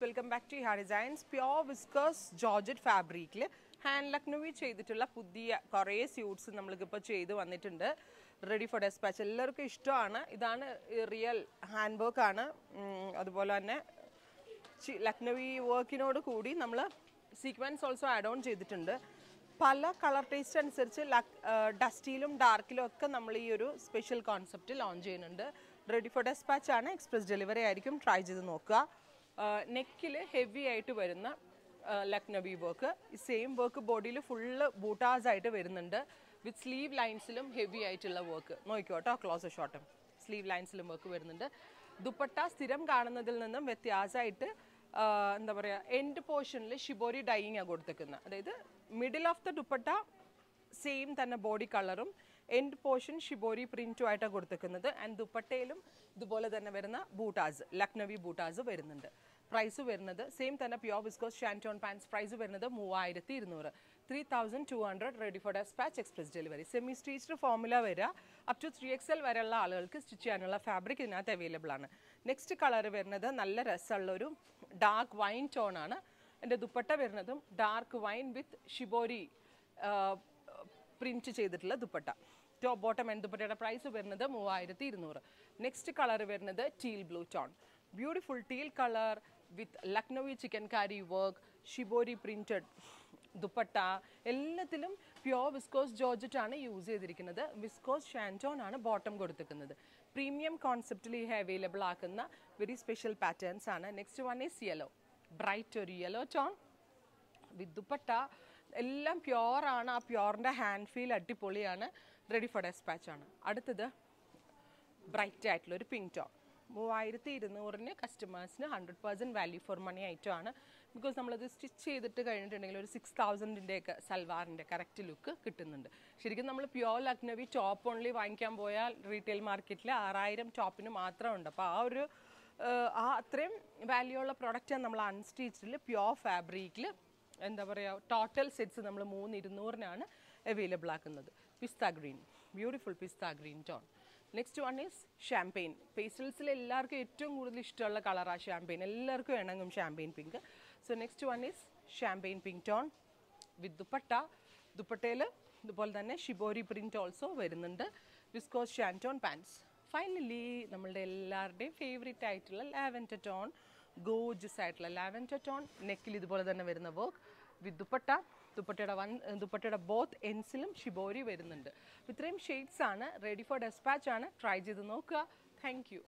welcome back to ha designs pure viscose georgette ഫാബ്രിക്കിൽ hand Lucknowi ചെയ്തിട്ടുള്ള പുതിയ കുറേ സ്യൂട്ട്സ് നമ്മൾക്കിപ്പോൾ ചെയ്ത് വന്നിട്ടുണ്ട് റെഡി ഫോർ ഡെസ്പാച്ച് എല്ലാവർക്കും ഇഷ്ടമാണ് ഇതാണ് റിയൽ ഹാൻഡ് വർക്ക് ആണ് ഉം, അതുപോലെ തന്നെ ചി- ലക്നവി വർക്കിനോട് കൂടി നമ്മൾ സീക്വൻസ് ഓൾസോ ആഡ് ഓൺ ചെയ്തിട്ടുണ്ട് പല കളർ ടേസ്റ്റ് അനുസരിച്ച് ഡസ്റ്റിയിലും ഡാർക്കിലും ഒക്കെ നമ്മൾ ഈ ഒരു സ്പെഷ്യൽ കോൺസെപ്റ്റ് ലോഞ്ച് ചെയ്യുന്നുണ്ട് റെഡി ഫോർ ഡെസ്പാച്ച് ആണ് എക്സ്പ്രസ് ഡെലിവറി ആയിരിക്കും ട്രൈ ചെയ്ത് നോക്കുക നെക്കിൽ ഹെവി ആയിട്ട് വരുന്ന ലക്നവി വർക്ക് ഈ സെയിം വർക്ക് ബോഡിയിൽ ഫുള്ള് ബൂട്ടാസ് ആയിട്ട് വരുന്നുണ്ട് വിത്ത് സ്ലീവ് ലൈൻസിലും ഹെവി ആയിട്ടുള്ള വർക്ക് നോക്കിക്കോ കേട്ടോ ക്ലോസ് ഷോട്ടും സ്ലീവ് ലൈൻസിലും വർക്ക് വരുന്നുണ്ട് ദുപ്പട്ട സ്ഥിരം കാണുന്നതിൽ നിന്നും വ്യത്യാസമായിട്ട് ആ, എന്താ പറയുക എൻഡ് പോർഷനിൽ ഷിബോരി ഡൈയിങ് ആണ് കൊടുത്തേക്കുന്നത് അതായത് middle of the dupatta same തന്നെ ബോഡി കളറും എൻഡ് പോർഷൻ ഷിബോരി പ്രിന്റും ആയിട്ടാണ് കൊടുത്തേക്കുന്നത് ആൻഡ് ദുപ്പട്ടയിലും ഇതുപോലെ തന്നെ വരുന്ന ബൂട്ടാസ് ലക്നവി ബൂട്ടാസ് വരുന്നുണ്ട് പ്രൈസ് വരുന്നത് സെയിം തന്നെ pure viscose shantoon pants price വരുന്നത് മൂവായിരത്തി ഇരുന്നൂറ് three thousand two hundred ready for despatch express delivery semi stitched ഫോമുല വരിക up to three X L വരെയുള്ള ആളുകൾക്ക് സ്റ്റിച്ച് ചെയ്യാനുള്ള ഫാബ്രിക് ഇതിനകത്ത് അവൈലബിൾ ആണ് നെക്സ്റ്റ് കളർ വരുന്നത് നല്ല രസമുള്ള ഒരു ഡാർക്ക് വൈൻ ടോൺ ആണ് എൻ്റെ ദുപ്പട്ട വരുന്നതും dark wine with shibori print ചെയ്തിട്ടുള്ള ദുപ്പട്ട ടോപ്പ് ബോട്ടം ആൻഡ് ദുപ്പട്ടയുടെ പ്രൈസ് വരുന്നത് മൂവായിരത്തി ഇരുന്നൂറ് നെക്സ്റ്റ് കളർ വരുന്നത് teal blue tone beautiful teal colour with Lucknowi chikankari work shibori printed dupatta എല്ലാത്തിലും പ്യോർ വിസ്കോസ് ജോർജറ്റ് ആണ് യൂസ് ചെയ്തിരിക്കുന്നത് വിസ്കോസ് ഷാൻറ്റോൺ ആണ് ബോട്ടം കൊടുത്തിരിക്കുന്നത് പ്രീമിയം കോൺസെപ്റ്റിൽ ഈ അവൈലബിൾ ആക്കുന്ന വെരി സ്പെഷ്യൽ പാറ്റേൺസ് ആണ് next one is yellow bright ഒരു യെല്ലോ ടോൺ വിത്ത് ദുപ്പട്ട എല്ലാം പ്യോർ ആണ് ആ പ്യോറിൻ്റെ ഹാൻഡ് ഫീൽ അടിപൊളിയാണ് റെഡി ഫോർ ഡെസ്പാച്ച് ആണ് അടുത്തത് ബ്രൈറ്റ് ആയിട്ടുള്ള ഒരു പിങ്ക് ടോൺ മൂവായിരത്തി ഇരുന്നൂറിന് കസ്റ്റമേഴ്സിന് hundred percent value for money item ആണ് ബിക്കോസ് നമ്മളത് സ്റ്റിച്ച് ചെയ്തിട്ട് കഴിഞ്ഞിട്ടുണ്ടെങ്കിൽ ഒരു സിക്സ് തൗസൻഡിൻ്റെയൊക്കെ സൽവാറിൻ്റെ കറക്റ്റ് ലുക്ക് കിട്ടുന്നുണ്ട് ശരിക്കും നമ്മൾ പ്യോർ ലക്നവി ടോപ്പ് ഓൺലി വാങ്ങിക്കാൻ പോയാൽ റീറ്റെയിൽ മാർക്കറ്റിൽ ആറായിരം ടോപ്പിന് മാത്രമുണ്ട് അപ്പോൾ ആ ഒരു ഏഹ്, ആ അത്രയും വാല്യൂ ഉള്ള പ്രോഡക്റ്റാണ് നമ്മൾ അൺസ്റ്റിച്ചിൽ പ്യോർ ഫാബ്രിക്കിൽ എന്താ പറയുക ടോട്ടൽ സെറ്റ്സ് നമ്മൾ മൂന്ന് ഇരുന്നൂറിനാണ് അവൈലബിൾ ആക്കുന്നത് pista green beautiful pista green tone next one is champagne പേസ്റ്റൽസിൽ എല്ലാവർക്കും ഏറ്റവും കൂടുതൽ ഇഷ്ടമുള്ള കളറാണ് ഷാമ്പെയിൻ എല്ലാവർക്കും ഇണങ്ങും champagne pink so next one is champagne pink tone with dupatta ദുപ്പട്ടയിൽ ഇതുപോലെ തന്നെ ഷിബോരി പ്രിന്റ് ഓൾസോ വരുന്നുണ്ട് വിസ്കോസ് ഷാൻറ്റോൺ പാൻസ് ഫൈനലി നമ്മളുടെ എല്ലാവരുടെയും ഫേവറേറ്റ് ആയിട്ടുള്ള ലാവൻഡർ ടോൺ ഗോജസ് ആയിട്ടുള്ള ലാവൻഡർ ടോൺ നെക്കിൽ ഇതുപോലെ തന്നെ വരുന്ന വർക്ക് വിത്ത് ദുപ്പട്ട ദുപ്പട്ടയുടെ വൺ ദുപ്പട്ടയുടെ ബോത്ത് എൻസിലും ഷിബോരി വരുന്നുണ്ട് ഇത്രയും ഷെയ്ഡ്സ് ആണ് റെഡി ഫോർ ഡെസ്പാച്ച് ആണ് ട്രൈ ചെയ്ത് നോക്കുക താങ്ക് യു